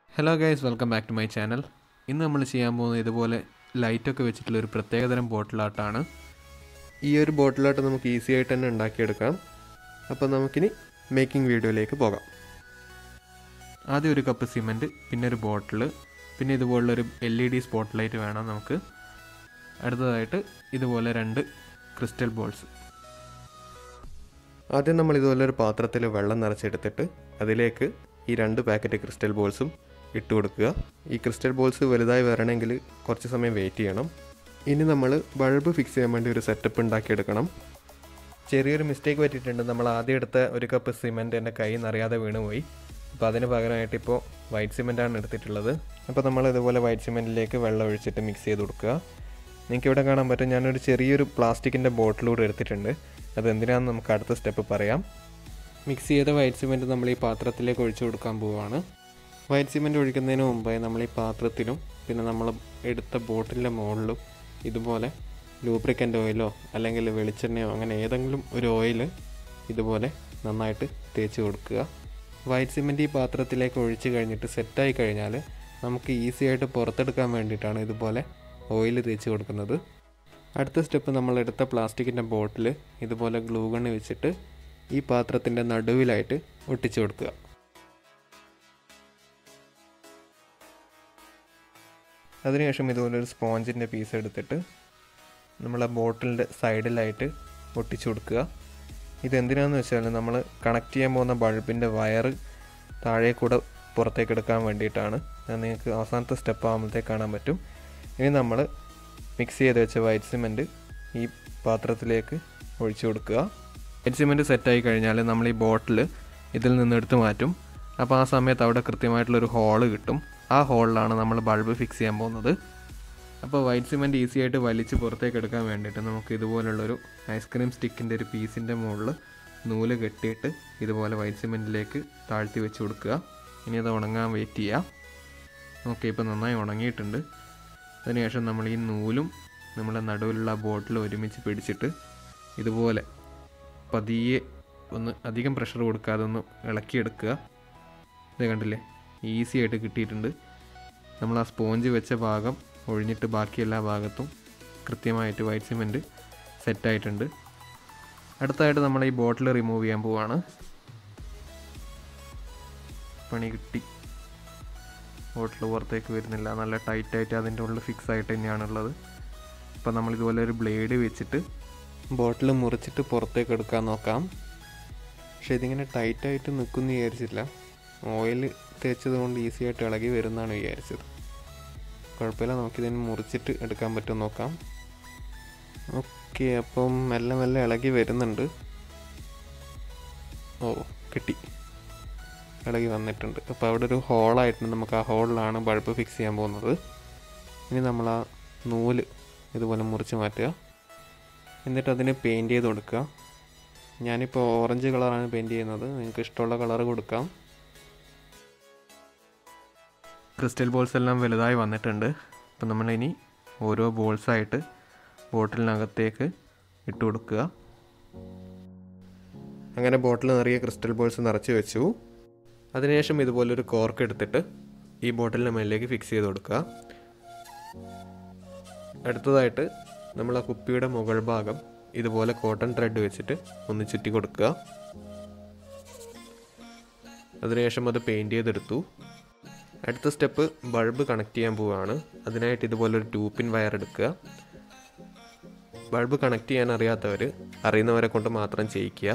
hello guys welcome back to my channel ഇന്ന് നമ്മൾ ചെയ്യാൻ പോകുന്നത് ഇതുപോലെ ലൈറ്റൊക്കെ വെച്ചിട്ടുള്ള ഒരു പ്രത്യേകതരം ബോട്ടിലാട്ടാണ് ഈ ഒരു ബോട്ടിലാട്ട് നമുക്ക് ഈസി ആയിട്ട് തന്നെ ഉണ്ടാക്കിയെടുക്കാം അപ്പോൾ നമുക്കിനി മേക്കിംഗ് വീഡിയോയിലേക്ക് പോകാം ആദ്യം ഒരു കപ്പ് സിമൻറ്റ് പിന്നെ ഒരു ബോട്ടിൽ പിന്നെ ഇതുപോലുള്ളൊരു L E D spot light വേണം നമുക്ക് അടുത്തതായിട്ട് ഇതുപോലെ രണ്ട് ക്രിസ്റ്റൽ ബോൾസ് ആദ്യം നമ്മൾ ഇതുപോലെ ഒരു പാത്രത്തിൽ വെള്ളം നിറച്ചെടുത്തിട്ട് അതിലേക്ക് ഈ രണ്ട് പാക്കറ്റ് ക്രിസ്റ്റൽ ബോൾസും ഇട്ട് കൊടുക്കുക ഈ ക്രിസ്റ്റൽ ബോൾസ് വലുതായി വരണമെങ്കിൽ കുറച്ച് സമയം വെയിറ്റ് ചെയ്യണം ഇനി നമ്മൾ ബൾബ് ഫിക്സ് ചെയ്യാൻ വേണ്ടി ഒരു സെറ്റപ്പ് ഉണ്ടാക്കിയെടുക്കണം ചെറിയൊരു മിസ്റ്റേക്ക് പറ്റിയിട്ടുണ്ട് നമ്മൾ ആദ്യം എടുത്ത ഒരു കപ്പ് സിമെൻറ്റ് എൻ്റെ കൈ നിറയാതെ വീണുപോയി അപ്പോൾ അതിന് പകരമായിട്ട് ഇപ്പോൾ വൈറ്റ് സിമെൻറ്റാണ് എടുത്തിട്ടുള്ളത് അപ്പോൾ നമ്മൾ ഇതുപോലെ വൈറ്റ് സിമെൻറ്റിലേക്ക് വെള്ളം ഒഴിച്ചിട്ട് മിക്സ് ചെയ്ത് കൊടുക്കുക നിങ്ങൾക്ക് ഇവിടെ കാണാൻ പറ്റും ഞാനൊരു ചെറിയൊരു പ്ലാസ്റ്റിക്കിൻ്റെ ബോട്ടിലൂടെ എടുത്തിട്ടുണ്ട് അത് എന്തിനാണെന്ന് നമുക്ക് അടുത്ത സ്റ്റെപ്പ് പറയാം മിക്സ് ചെയ്ത വൈറ്റ് സിമെൻറ്റ് നമ്മൾ ഈ പാത്രത്തിലേക്ക് ഒഴിച്ചു കൊടുക്കാൻ പോവുകയാണ് വൈറ്റ് സിമെൻറ്റ് ഒഴിക്കുന്നതിന് മുമ്പായി നമ്മൾ ഈ പാത്രത്തിലും പിന്നെ നമ്മൾ എടുത്ത ബോട്ടിലിൻ്റെ മുകളിലും ഇതുപോലെ ലൂബ്രിക്കൻ്റ് ഓയിലോ അല്ലെങ്കിൽ വെളിച്ചെണ്ണയോ അങ്ങനെ ഏതെങ്കിലും ഒരു ഓയിൽ ഇതുപോലെ നന്നായിട്ട് തേച്ച് കൊടുക്കുക വൈറ്റ് സിമെൻറ്റ് ഈ പാത്രത്തിലേക്ക് ഒഴിച്ച് കഴിഞ്ഞിട്ട് സെറ്റായി കഴിഞ്ഞാൽ നമുക്ക് ഈസി ആയിട്ട് പുറത്തെടുക്കാൻ വേണ്ടിയിട്ടാണ് ഇതുപോലെ ഓയിൽ തേച്ച് കൊടുക്കുന്നത് അടുത്ത സ്റ്റെപ്പ് നമ്മൾ എടുത്ത പ്ലാസ്റ്റിക്കിൻ്റെ ബോട്ടിൽ ഇതുപോലെ ഗ്ലൂ ഗണ്ണ് വെച്ചിട്ട് ഈ പാത്രത്തിൻ്റെ നടുവിലായിട്ട് ഒട്ടിച്ചു കൊടുക്കുക അതിനുശേഷം ഇതുപോലെ ഒരു സ്പോഞ്ചിൻ്റെ പീസ് എടുത്തിട്ട് നമ്മൾ ആ ബോട്ടിലിൻ്റെ സൈഡിലായിട്ട് ഒട്ടിച്ചു കൊടുക്കുക ഇതെന്തിനാന്ന് വെച്ചാൽ നമ്മൾ കണക്ട് ചെയ്യാൻ പോകുന്ന ബൾബിൻ്റെ വയറ് താഴെ കൂടെ പുറത്തേക്ക് എടുക്കാൻ വേണ്ടിയിട്ടാണ് അത് നിങ്ങൾക്ക് അവസാനത്തെ സ്റ്റെപ്പ് ആകുമ്പോഴത്തേക്ക് കാണാൻ പറ്റും ഇനി നമ്മൾ മിക്സ് ചെയ്ത് വെച്ച വൈറ്റ് സിമെൻറ്റ് ഈ പാത്രത്തിലേക്ക് ഒഴിച്ചു കൊടുക്കുക വൈറ്റ് സിമെൻറ്റ് സെറ്റായി കഴിഞ്ഞാൽ നമ്മൾ ഈ ബോട്ടിൽ ഇതിൽ നിന്ന് എടുത്ത് മാറ്റും അപ്പോൾ ആ സമയത്ത് അവിടെ കൃത്യമായിട്ടുള്ളൊരു ഹോള് കിട്ടും ആ ഹോളിലാണ് നമ്മൾ ബൾബ് ഫിക്സ് ചെയ്യാൻ പോകുന്നത് അപ്പോൾ വൈറ്റ് സിമെൻറ്റ് ഈസി ആയിട്ട് വലിച്ച് പുറത്തേക്ക് എടുക്കാൻ വേണ്ടിയിട്ട് നമുക്ക് ഇതുപോലുള്ളൊരു ഐസ്ക്രീം സ്റ്റിക്കിൻ്റെ ഒരു പീസിൻ്റെ മുകളിൽ നൂല് കെട്ടിയിട്ട് ഇതുപോലെ വൈറ്റ് സിമെൻറ്റിലേക്ക് താഴ്ത്തി വെച്ച് കൊടുക്കുക ഇനി അത് ഉണങ്ങാൻ വെയിറ്റ് ചെയ്യാം ഓക്കെ ഇപ്പോൾ നന്നായി ഉണങ്ങിയിട്ടുണ്ട് അതിനുശേഷം നമ്മൾ ഈ നൂലും നമ്മുടെ നടുവിലുള്ള ബോട്ടിൽ ഒരുമിച്ച് പിടിച്ചിട്ട് ഇതുപോലെ പതിയെ ഒന്ന് അധികം പ്രഷർ കൊടുക്കാതെ ഒന്ന് ഇളക്കിയെടുക്കുക ഇത് കണ്ടില്ലേ ഈസി ആയിട്ട് കിട്ടിയിട്ടുണ്ട് നമ്മൾ ആ സ്പോഞ്ച് വെച്ച ഭാഗം ഒഴിഞ്ഞിട്ട് ബാക്കി എല്ലാ ഭാഗത്തും കൃത്യമായിട്ട് വൈറ്റ് സിമെൻറ്റ് സെറ്റായിട്ടുണ്ട് അടുത്തായിട്ട് നമ്മൾ ഈ ബോട്ടിൽ റിമൂവ് ചെയ്യാൻ പോവാണ് പണി കിട്ടി ബോട്ടിൽ പുറത്തേക്ക് വരുന്നില്ല നല്ല ടൈറ്റായിട്ട് അതിൻ്റെ ഉള്ളിൽ ഫിക്സ് ആയിട്ട് തന്നെയാണുള്ളത് അപ്പോൾ നമ്മൾ ഇതുപോലെ ഒരു ബ്ലേഡ് വെച്ചിട്ട് ബോട്ടിൽ മുറിച്ചിട്ട് പുറത്തേക്ക് എടുക്കാൻ നോക്കാം പക്ഷേ ഇതിങ്ങനെ ടൈറ്റായിട്ട് നിൽക്കുമെന്ന് വിചാരിച്ചില്ല ഓയിൽ തേച്ചത് കൊണ്ട് ഈസി ആയിട്ട് ഇളകി വരുന്നതാണ് വിചാരിച്ചത് കുഴപ്പമില്ല നമുക്കിതിന് മുറിച്ചിട്ട് എടുക്കാൻ പറ്റും നോക്കാം ഓക്കെ അപ്പം മെല്ലെ മെല്ലെ ഇളകി വരുന്നുണ്ട് ഓ കിട്ടി ഇളകി വന്നിട്ടുണ്ട് അപ്പോൾ അവിടെ ഒരു ഹോളായിട്ടുണ്ട് നമുക്ക് ആ ഹോളിലാണ് ബൾബ് ഫിക്സ് ചെയ്യാൻ പോകുന്നത് ഇനി നമ്മൾ ആ നൂല് ഇതുപോലെ മുറിച്ച് മാറ്റുക എന്നിട്ട് അതിന് പെയിൻറ്റ് ചെയ്ത് കൊടുക്കുക ഞാനിപ്പോൾ ഓറഞ്ച് കളറാണ് പെയിൻറ്റ് ചെയ്യുന്നത് നിങ്ങൾക്ക് ഇഷ്ടമുള്ള കളർ കൊടുക്കാം ക്രിസ്റ്റൽ ബോൾസ് എല്ലാം വലുതായി വന്നിട്ടുണ്ട് അപ്പം നമ്മളിനി ഓരോ ബോൾസായിട്ട് ബോട്ടിലിനകത്തേക്ക് ഇട്ട് കൊടുക്കുക അങ്ങനെ ബോട്ടിൽ നിറയെ ക്രിസ്റ്റൽ ബോൾസ് നിറച്ച് വെച്ചു അതിനുശേഷം ഇതുപോലൊരു കോർക്ക് എടുത്തിട്ട് ഈ ബോട്ടിലിന് മേലിലേക്ക് ഫിക്സ് ചെയ്ത് കൊടുക്കുക അടുത്തതായിട്ട് നമ്മൾ ആ കുപ്പിയുടെ മുകൾ ഭാഗം ഇതുപോലെ കോട്ടൺ ത്രെഡ് വെച്ചിട്ട് ഒന്ന് ചുറ്റി കൊടുക്കുക അതിനുശേഷം അത് പെയിൻറ്റ് ചെയ്തെടുത്തു അടുത്ത സ്റ്റെപ്പ് ബൾബ് കണക്ട് ചെയ്യാൻ പോവുകയാണ് അതിനായിട്ട് ഇതുപോലൊരു ടൂപ്പിൻ വയർ എടുക്കുക ബൾബ് കണക്ട് ചെയ്യാൻ അറിയാത്തവർ അറിയുന്നവരെ കൊണ്ട് മാത്രം ചെയ്യിക്കുക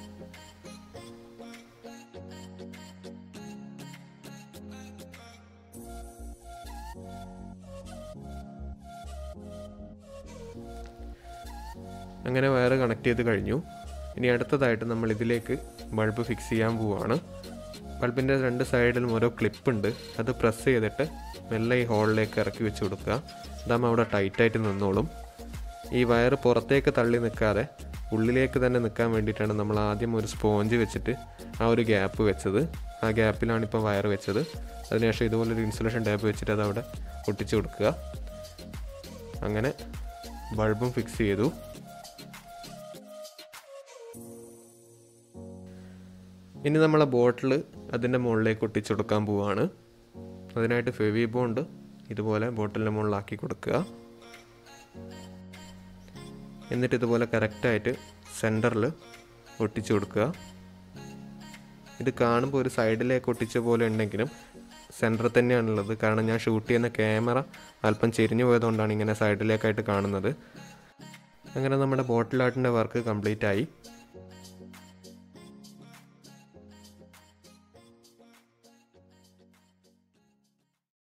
അങ്ങനെ വയർ കണക്ട് ചെയ്ത് കഴിഞ്ഞു ഇനി അടുത്തതായിട്ട് നമ്മൾ ഇതിലേക്ക് ബൾബ് ഫിക്സ് ചെയ്യാൻ പോവുകയാണ് ബൾബിൻ്റെ രണ്ട് സൈഡിലും ഓരോ ക്ലിപ്പ് ഉണ്ട് അത് പ്രസ് ചെയ്തിട്ട് മെല്ലെ ഈ ഹോളിലേക്ക് ഇറക്കി വെച്ച് കൊടുക്കുക അതാകുമ്പോൾ അവിടെ ടൈറ്റായിട്ട് നിന്നോളും ഈ വയർ പുറത്തേക്ക് തള്ളി നിൽക്കാതെ ഉള്ളിലേക്ക് തന്നെ നിൽക്കാൻ വേണ്ടിയിട്ടാണ് നമ്മൾ ആദ്യം ഒരു സ്പോഞ്ച് വെച്ചിട്ട് ആ ഒരു ഗ്യാപ്പ് വെച്ചത് ആ ഗ്യാപ്പിലാണ് ഇപ്പോൾ വയർ വെച്ചത് അതിനുശേഷം ഇതുപോലൊരു ഇൻസുലേഷൻ ടാപ്പ് വെച്ചിട്ട് അത് അവിടെ ഒട്ടിച്ചു കൊടുക്കുക അങ്ങനെ ബൾബും ഫിക്സ് ചെയ്തു ഇനി നമ്മളെ ബോട്ടിൽ അതിൻ്റെ മുകളിലേക്ക് ഒട്ടിച്ചു കൊടുക്കാൻ പോവാണ് അതിനായിട്ട് ഫെവി ബോണ്ട് ഇതുപോലെ ബോട്ടിലിൻ്റെ മുകളിലാക്കി കൊടുക്കുക എന്നിട്ട് ഇതുപോലെ കറക്റ്റായിട്ട് സെൻറ്ററിൽ ഒട്ടിച്ചു കൊടുക്കുക ഇത് കാണുമ്പോൾ ഒരു സൈഡിലേക്ക് ഒട്ടിച്ച പോലെ ഉണ്ടെങ്കിലും സെൻറ്ററിൽ തന്നെയാണുള്ളത് കാരണം ഞാൻ ഷൂട്ട് ചെയ്യുന്ന ക്യാമറ അല്പം ചെരിഞ്ഞു പോയതുകൊണ്ടാണ് ഇങ്ങനെ സൈഡിലേക്കായിട്ട് കാണുന്നത് അങ്ങനെ നമ്മുടെ ബോട്ടിൽ ആർട്ടിൻ്റെ വർക്ക് കംപ്ലീറ്റ് ആയി